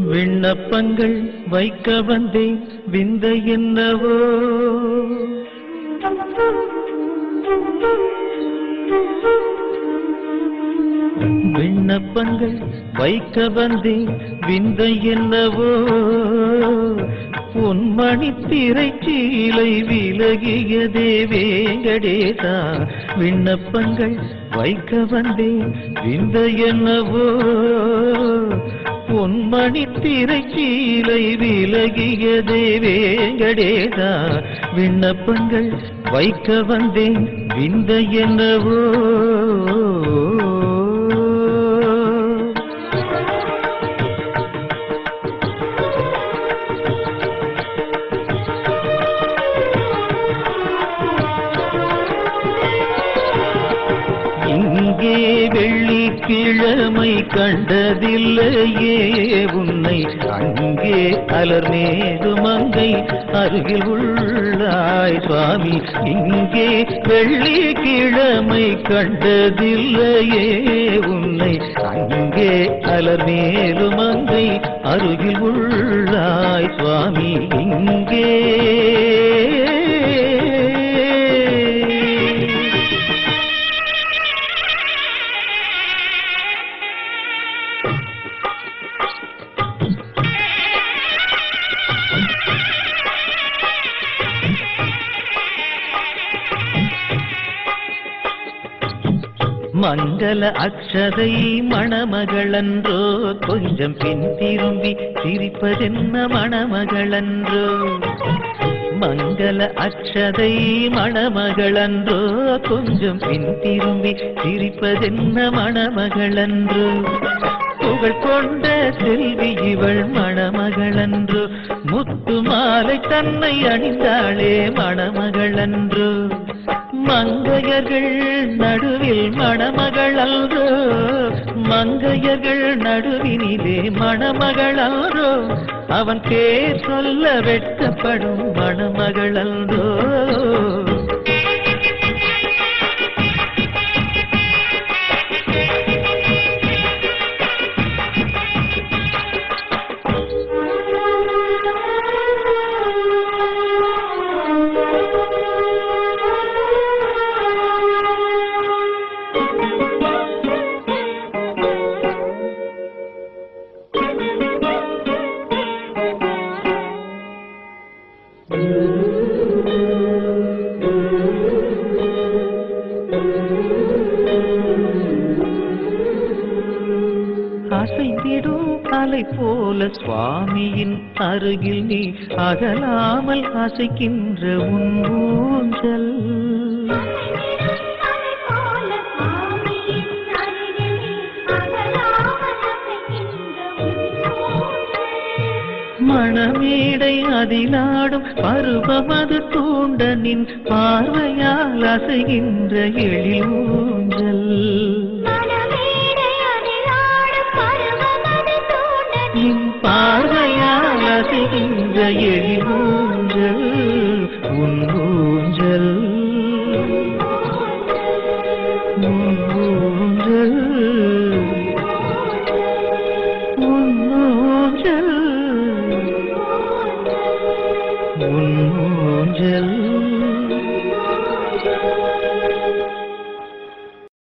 விண்ணப்பங்கள் வைக்க வந்தேன் விந்தை என்னவோ விண்ணப்பங்கள் வைக்க வந்தேன் விந்தை என்னவோ பொன்மணி திரைச்சீலை விலகியதே வேங்கடேசா விண்ணப்பங்கள் வைக்க வந்தேன் விந்தை என்னவோ பொன்மணி திரைச்சீலை விலகியதே வேங்கடேசா விண்ணப்பங்கள் வைக்க வந்தேன் விந்தை என்னவோ இங்கே வெள்ளிக்கிழமை கண்டதில்லையே உன்னை அங்கே அலர்மேது மங்கை அருகில் உள்ளாய் சுவாமி இங்கே வெள்ளிக்கிழமை கண்டதில்லையே உன்னை அங்கே அலர்மேது மங்கை அருகில் உள்ளாய் சுவாமி இங்கே மங்கள அக்ஷதை மணமகளன்றோ கொஞ்சம் பின் திரும்பி சிரிப்பதென்ன மணமகளன்றோ மங்கள அக்ஷதை மணமகளன்றோ கொஞ்சம் பின் திரும்பி சிரிப்பதென்ன மணமகளன்றோ புகழ் கொண்ட செல்வி இவள் மணமகளன்றோ முத்து மாலை தன்னை அணிந்தாளே மணமகளன்றோ மங்கையர்கள் நடுவில் மணமகள் அல்றோ மங்கையர்கள் நடுவினிலே மணமகள் அல்றோ அவன் பேர் சொல்ல வெட்கப்படும் மணமகள் அல்றோ அசைந்திடும் அலை போல சுவாமியின் அருகில் நீ அகலாமல் அசைக்கின்ற உன் ஊஞ்சல் மணமேடை அதிலாடும் பருவமது தூண்ட நின் பார்வையால் அசைகின்ற எழில் ஊஞ்சல் நின் பார்வையால் அசைகின்ற எழில் ஊஞ்சல்